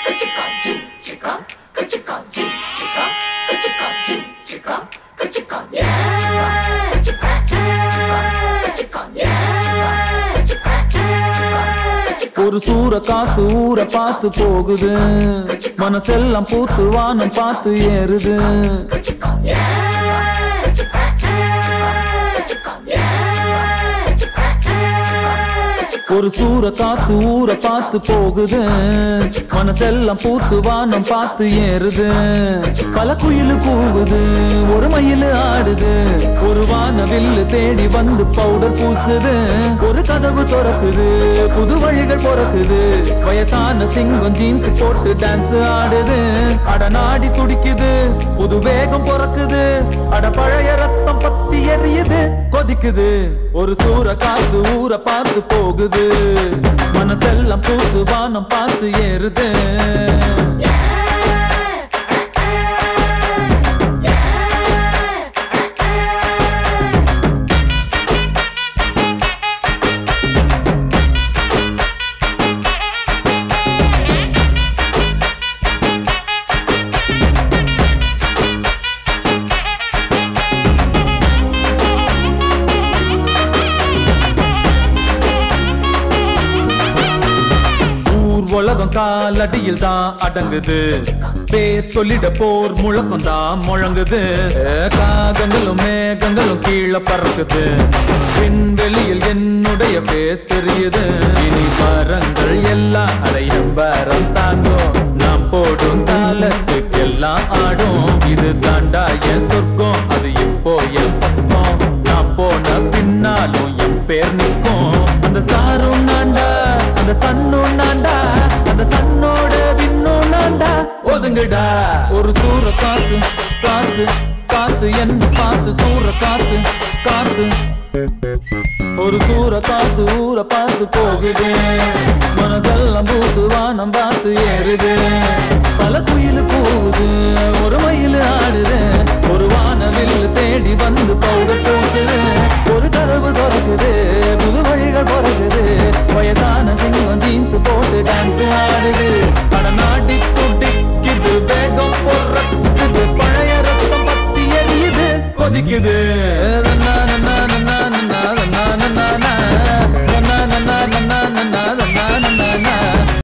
ஒரு சூற காத்து ஊற பார்த்து போகுது மனசெல்லாம் பூத்து வானம் பார்த்து ஏறுது ஒரு சூற காத்து ஊற பார்த்து போகுது மனசெல்லாம் பூத்து வானம் பார்த்து ஏறுது பல குயிலு கூவுது ஒரு மயில் ஆடுது ஒரு வானவில்லு தேடி வந்து பவுடர் பூசுது ஒரு கதவு திறக்குது புது வழிகள் பிறக்குது வயசான சிங்கம் ஜீன்ஸ் போட்டு டான்ஸ் ஆடுது அட நாடி துடிக்குது புது வேகம் பிறக்குது அட பழைய ரத்தம் பத்தி எரியுது கொதிக்குது ஒரு சூற காத்து ஊற பார்த்து போகுது மனசெல்லாம் பூத்து வானம் பார்த்து ஏறுது ஊர் உலகம் காலடியில் தான் அடங்குது பேர் சொல்லிட போர் முழக்கம் தான் முழங்குது காகங்களும் மேகங்களும் கீழே பறக்குது விண்வெளியில் என்னுடைய பேஸ் தெரியுது இனி மரங்கள் எல்லாம் அடையும் வரம் தாங்கும் நாம் போடும் தாளத்துக்கெல்லாம் ஆடும் இது தாண்டா என் சொர்க்கம் அது இப்போ என் பக்கம் நான் போன பின்னாலும் என் பேர் நிற்கும் அந்த ஸ்டாரும் நான்டா அந்த சன்னும் நான்டா அந்த சன்னோட விண்ணும் நான்டா ஒதுங்குடா ஒரு சூற காத்து காத்து காத்து என்ன பார்த்து சூற காத்து காத்து ஒரு சூற காத்து ஊற பார்த்து போகுது மனசெல்லாம் பூத்து வானம் பார்த்து ஏறுது பல குயில் கூவுது ஒரு மயில் ஆடுது ஒரு வானவில் தேடி வந்து பவுடர் பூசுது ஒரு கதவு திறக்குது புது வழிகள் பிறகுது வயசான சிங்கம் ஜீன்ஸ் போட்டு டான்ஸ் ஆடுது அட நாட்டி துடிக்குது வேகம் பொறக்குது பழைய ரத்தம் பத்தி எரியுது கொதிக்குது